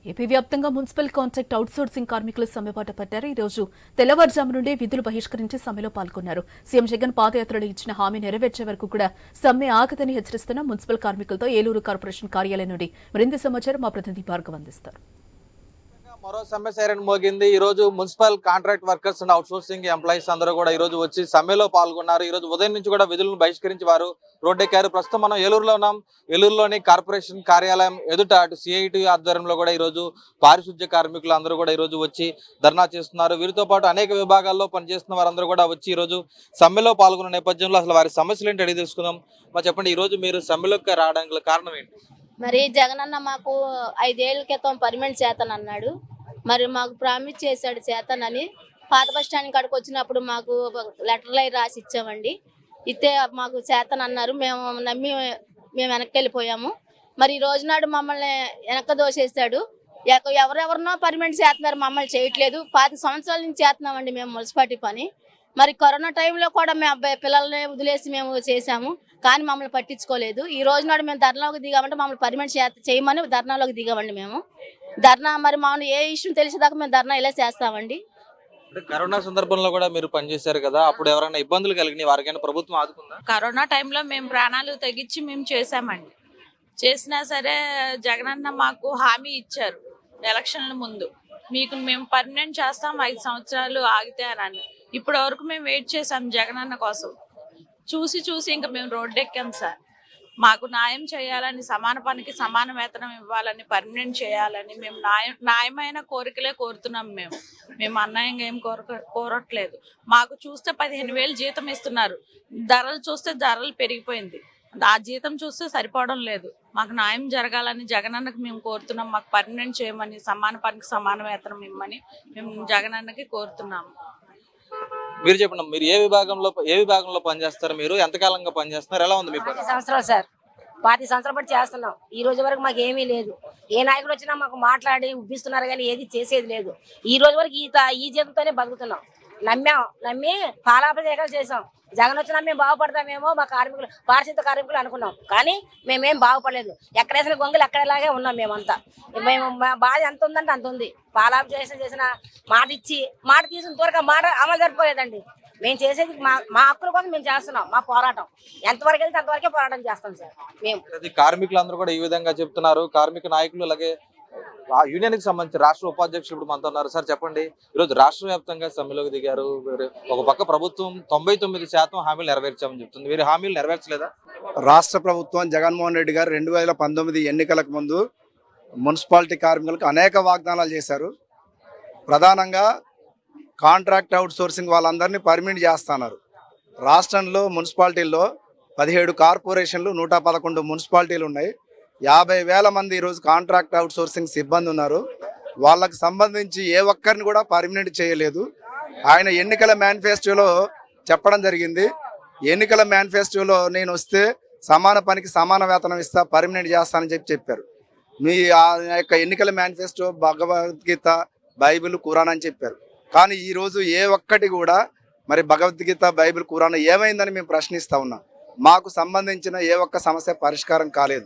AP వ్యాప్తంగా municipal contract outsourcing కార్మికులు సమ్మెబాట పట్టారు ఈ రోజు తెల్లవారుజాము నుండి విధులు బహిష్కరించి సమ్మెలో పాల్గొన్నారు సీఎం జగన్ పాదయాత్రలో ఇచ్చిన హామీ నెరవేర్చే వరకు కూడా సమ్మె ఆగదని హెచ్చరిస్తున్న మున్సిపల్ కార్మికులతో ఏలూరు కార్పొరేషన్ కార్యాలయం నుండి మరింత సమాచారం మా ప్రతినిధి భార్గవ్ అందిస్తారు మరో సమ్మె సైరన్ మోగింది ఈ రోజు municipal contract workers and outsourcing employees అందరూ కూడా ఈ రోజు వచ్చి సమ్మెలో పాల్గొన్నారు ఈ రోజు ఉదయం నుంచి కూడా విధులను బహిష్కరించి వారు రోడ్డెక్కారు ప్రస్తుతం మనం ఏలూరులో ఉన్నాం ఏలూరులోని కార్పొరేషన్ కార్యాలయం ఎదుట అటు సిఐటి ఆధ్వర్యంలో కూడా ఈ రోజు పారిశుద్ధ్య కార్మికులు అందరూ కూడా ఈ రోజు వచ్చి ధర్నా చేస్తున్నారు వీరితో పాటు అనేక విభాగాల్లో పనిచేస్తున్న వారందరూ కూడా వచ్చి ఈ రోజు సమ్మెలో పాల్గొన్న నేపథ్యంలో అసలు వారి సమస్యలు ఏంటి అడిగి తెలుసుకుందాం మరి చెప్పండి ఈ రోజు మీరు సమ్మెలోకి రావడానికి గల కారణం ఏంటి మరి జగనన్న మాకు ఐదేళ్ల క్రితం పర్మనెంట్ చేతన్ అన్నాడు మరి మాకు ప్రామిస్ చేశాడు చేతనని పాత బస్ స్టాండ్ కాడికి వచ్చినప్పుడు మాకు లెటర్లు అయి రాసి ఇచ్చామండి ఇస్తే మాకు చేతన్ అన్నారు మేము నమ్మి మేము వెనక్కి వెళ్ళిపోయాము మరి ఈ రోజు నాడు మమ్మల్ని వెనక్కి దోసేస్తాడు ఎక- ఎవరెవరినో పర్మనెంట్ చేస్తున్నారు మమ్మల్ని చేయట్లేదు పాతి సంవత్సరాల నుంచి చేస్తున్నామండి మేము మున్సిపాలిటీ పని మరి కరోనా టైంలో కూడా మేము అబ్బాయి పిల్లల్ని వదిలేసి మేము చేశాము కానీ మమ్మల్ని పట్టించుకోలేదు ఈ రోజు నాడు మేము ధర్నాలోకి దిగామంటే మమ్మల్ని పర్మిట్ చేయమని ధర్నాలోకి దిగామండి మేము ధర్నా మరి మామూలు ఏ ఇష్యూ తెలిసేదాకా మేము ధర్నా ఇలా చేస్తామండి అంటే కరోనా సందర్భంలో కూడా మీరు పనిచేశారు కదా అప్పుడు ఎవరైనా ఇబ్బందులు కలిగినాయి వారికైనా ప్రభుత్వం ఆదుకుందా కరోనా టైంలో మేము ప్రాణాలు తెగించి మేము చేసామండి చేసినా సరే జగనన్న మాకు హామీ ఇచ్చారు ఎలక్షన్ల ముందు మీకు మేము పర్మనెంట్ చేస్తాం ఐదు సంవత్సరాలు ఆగితే అని ఇప్పటి వరకు మేము వెయిట్ చేసాం జగనన్న కోసం చూసి చూసి ఇంకా మేము రోడ్డు ఎక్కాం సార్ మాకు న్యాయం చేయాలని సమాన పనికి సమాన వేతనం ఇవ్వాలని పర్మనెంట్ చేయాలని మేము న్యాయం న్యాయమైన కోరికలే కోరుతున్నాం మేము మేము అన్యాయంగా ఏం కోరక కోరట్లేదు మాకు చూస్తే పదిహేను వేలు జీతం ఇస్తున్నారు ధరలు చూస్తే ధరలు పెరిగిపోయింది ఆ జీతం చూస్తే సరిపోవడం లేదు మాకు న్యాయం జరగాలని జగనన్నకి మేము కోరుతున్నాం మాకు పర్మనెంట్ చేయమని సమాన పనికి సమాన వేతనం ఇమ్మని మేము జగనన్నకి కోరుతున్నాము మీరు చెప్పండి మీరు ఏ విభాగంలో ఏ విభాగంలో పనిచేస్తారు మీరు ఎంతకాలంగా పనిచేస్తున్నారు ఎలా ఉంది మీ పని పాతి సంవత్సరాలు సార్ పాతి సంవత్సరాలు బట్టి చేస్తున్నాం ఈ రోజు వరకు మాకు ఏమీ లేదు ఏ నాయకుడు వచ్చినా మాకు మాట్లాడి ఉబ్బిస్తున్నారు కానీ ఏది చేసేది లేదు ఈ రోజు వరకు ఈ తా- ఈ జీతంతోనే బతుకుతున్నాం నమ్మాం నమ్మి పాలాపదేకాలు చేసాం జగన్ వచ్చినా మేము బాగుపడతామేమో మా కార్మికులు పారిశుద్ధ కార్మికులు అనుకున్నాం కానీ మేమేం బాగుపడలేదు ఎక్కడేసిన గొంగులు ఎక్కడలాగే ఉన్నాం మేమంతా మేము మా బాధ ఎంత ఉందంటే అంత ఉంది పాలాప చేసిన చేసిన మాట ఇచ్చి మాట తీసిన త్వరగా మాట అమలు జరిపోలేదండి మేము చేసేది మా మా హక్కుల కోసం మేము చేస్తున్నాం మా పోరాటం ఎంతవరకు వెళ్తే అంతవరకే పోరాటం చేస్తాం సార్ మేము అది కార్మికులందరూ కూడా ఈ విధంగా చెప్తున్నారు కార్మిక నాయకులు అలాగే ఆ యూనియన్ కి సంబంధించి రాష్ట్ర ఉపాధ్యక్షులు ఇప్పుడు మనతో ఉన్నారు సార్ చెప్పండి ఈరోజు రాష్ట్ర వ్యాప్తంగా సమ్మెలోకి దిగారు మీరు ఒక పక్క ప్రభుత్వం తొంభై తొమ్మిది శాతం హామీలు నెరవేర్చామని చెప్తుంది మీరు హామీలు నెరవేర్చలేదా రాష్ట్ర ప్రభుత్వం జగన్మోహన్ రెడ్డి గారు రెండు వేల పంతొమ్మిది ఎన్నికలకు ముందు మున్సిపాలిటీ కార్మికులకు అనేక వాగ్దానాలు చేశారు ప్రధానంగా కాంట్రాక్ట్ అవుట్ సోర్సింగ్ వాళ్ళందరినీ పర్మిట్ చేస్తున్నారు రాష్ట్రంలో మున్సిపాలిటీల్లో పదిహేడు కార్పొరేషన్లు నూట పదకొండు మున్సిపాలిటీలు ఉన్నాయి యాభై వేల మంది ఈరోజు కాంట్రాక్ట్ అవుట్ సోర్సింగ్ సిబ్బంది ఉన్నారు వాళ్ళకి సంబంధించి ఏ ఒక్కరిని కూడా పర్మినెంట్ చేయలేదు ఆయన ఎన్నికల మేనిఫెస్టోలో చెప్పడం జరిగింది ఎన్నికల మేనిఫెస్టోలో నేను వస్తే సమాన పనికి సమాన వేతనం ఇస్తా పర్మనెంట్ చేస్తానని చెప్పి చెప్పారు మీ ఆ యొక్క ఎన్నికల మేనిఫెస్టో భగవద్గీత బైబిల్ ఖురాన్ అని చెప్పారు కానీ ఈ రోజు ఏ ఒక్కటి కూడా మరి భగవద్గీత బైబిల్ ఖురాన్ ఏమైందని మేము ప్రశ్నిస్తా ఉన్నాం మాకు సంబంధించిన ఏ ఒక్క సమస్య పరిష్కారం కాలేదు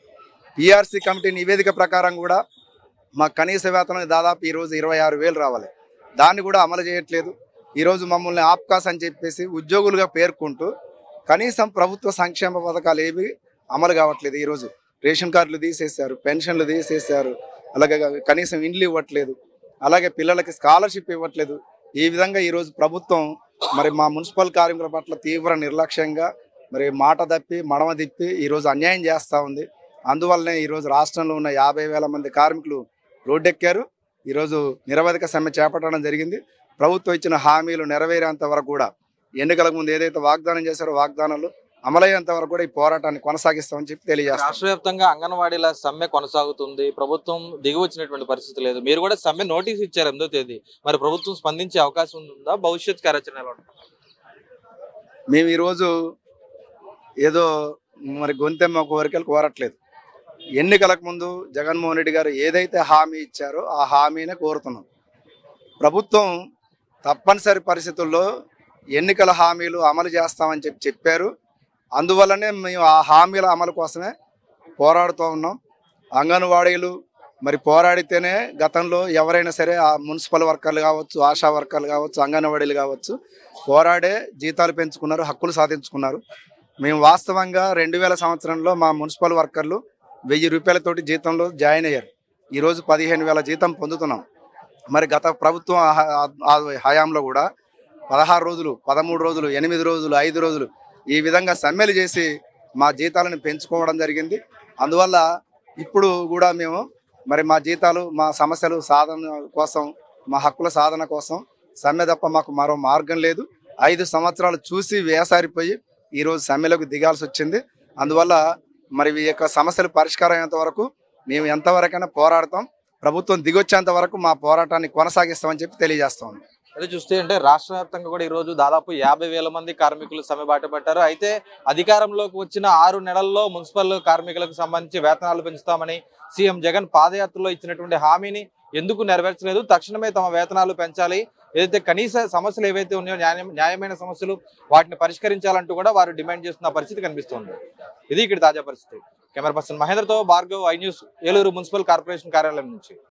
పిఆర్సీ కమిటీ నివేదిక ప్రకారం కూడా మా కనీస వేతనం దాదాపు ఈరోజు ఇరవై ఆరు వేలు రావాలి దాన్ని కూడా అమలు చేయట్లేదు ఈరోజు మమ్మల్ని ఆప్కాస్ అని చెప్పేసి ఉద్యోగులుగా పేర్కొంటూ కనీసం ప్రభుత్వ సంక్షేమ పథకాలు ఏవి అమలు కావట్లేదు ఈరోజు రేషన్ కార్డులు తీసేశారు పెన్షన్లు తీసేశారు అలాగే కనీసం ఇండ్లు ఇవ్వట్లేదు అలాగే పిల్లలకి స్కాలర్షిప్ ఇవ్వట్లేదు ఈ విధంగా ఈరోజు ప్రభుత్వం మరి మా మున్సిపల్ కార్మికుల పట్ల తీవ్ర నిర్లక్ష్యంగా మరి మాట తప్పి మడమ తిప్పి ఈరోజు అన్యాయం చేస్తూ ఉంది అందువల్లనే ఈరోజు రాష్ట్రంలో ఉన్న యాభై వేల మంది కార్మికులు రోడ్డెక్కారు ఈరోజు నిరవధిక సమ్మె చేపట్టడం జరిగింది ప్రభుత్వం ఇచ్చిన హామీలు నెరవేరేంత వరకు కూడా ఎన్నికలకు ముందు ఏదైతే వాగ్దానం చేశారో వాగ్దానాలు అమలయ్యేంత వరకు కూడా ఈ పోరాటాన్ని కొనసాగిస్తామని చెప్పి తెలియజేస్తాం రాష్ట్ర వ్యాప్తంగా అంగన్వాడీల సమ్మె కొనసాగుతుంది ప్రభుత్వం దిగి వచ్చినటువంటి పరిస్థితి లేదు మీరు కూడా సమ్మె నోటీస్ ఇచ్చారు ఎనిమిదో తేదీ మరి ప్రభుత్వం స్పందించే అవకాశం ఉందా భవిష్యత్ కార్యాచరణ ఎలా ఉంటుంది? మేము ఈరోజు ఏదో మరి గొంతెమ్మ కోరికలు కోరట్లేదు ఎన్నికలకు ముందు జగన్మోహన్ రెడ్డి గారు ఏదైతే హామీ ఇచ్చారో ఆ హామీనే కోరుతున్నాం ప్రభుత్వం తప్పనిసరి పరిస్థితుల్లో ఎన్నికల హామీలు అమలు చేస్తామని చెప్పి చెప్పారు అందువల్లనే మేము ఆ హామీల అమలు కోసమే పోరాడుతూ ఉన్నాం అంగన్వాడీలు మరి పోరాడితేనే గతంలో ఎవరైనా సరే ఆ మున్సిపల్ వర్కర్లు కావచ్చు ఆశా వర్కర్లు కావచ్చు అంగన్వాడీలు కావచ్చు పోరాడే జీతాలు పెంచుకున్నారు హక్కులు సాధించుకున్నారు మేము వాస్తవంగా రెండు వేల సంవత్సరంలో మా మున్సిపల్ వర్కర్లు వెయ్యి రూపాయలతోటి జీతంలో జాయిన్ అయ్యారు ఈరోజు పదిహేను వేల జీతం పొందుతున్నాం మరి గత ప్రభుత్వం హ- ఆ హయాంలో కూడా పదహారు రోజులు పదమూడు రోజులు ఎనిమిది రోజులు ఐదు రోజులు ఈ విధంగా సమ్మెలు చేసి మా జీతాలను పెంచుకోవడం జరిగింది అందువల్ల ఇప్పుడు కూడా మేము మరి మా జీతాలు మా సమస్యలు సాధన కోసం మా హక్కుల సాధన కోసం సమ్మె తప్ప మాకు మరో మార్గం లేదు ఐదు సంవత్సరాలు చూసి వేసారిపోయి ఈరోజు సమ్మెలకు దిగాల్సి వచ్చింది అందువల్ల మరి ఈ యొక్క సమస్యలు పరిష్కారం అయ్యేంత వరకు మేము ఎంతవరకైనా పోరాడతాం ప్రభుత్వం దిగొచ్చేంత వరకు మా పోరాటాన్ని కొనసాగిస్తామని చెప్పి తెలియజేస్తాం అదే చూస్తే అంటే రాష్ట్ర వ్యాప్తంగా కూడా ఈ రోజు దాదాపు యాభై వేల మంది కార్మికులు సమ్మె బాట పట్టారు అయితే అధికారంలోకి వచ్చిన ఆరు నెలల్లో మున్సిపల్ కార్మికులకు సంబంధించి వేతనాలు పెంచుతామని సీఎం జగన్ పాదయాత్రలో ఇచ్చినటువంటి హామీని ఎందుకు నెరవేర్చలేదు తక్షణమే తమ వేతనాలు పెంచాలి ఏదైతే కనీస సమస్యలు ఏవైతే ఉన్నాయో న్యాయం న్యాయమైన సమస్యలు వాటిని పరిష్కరించాలంటూ కూడా వారు డిమాండ్ చేస్తున్న పరిస్థితి కనిపిస్తుంది ఇది ఇక్కడ తాజా పరిస్థితి కెమెరా పర్సన్ మహేంద్రతో Bhargav I news Eluru municipal corporation కార్యాలయం నుంచి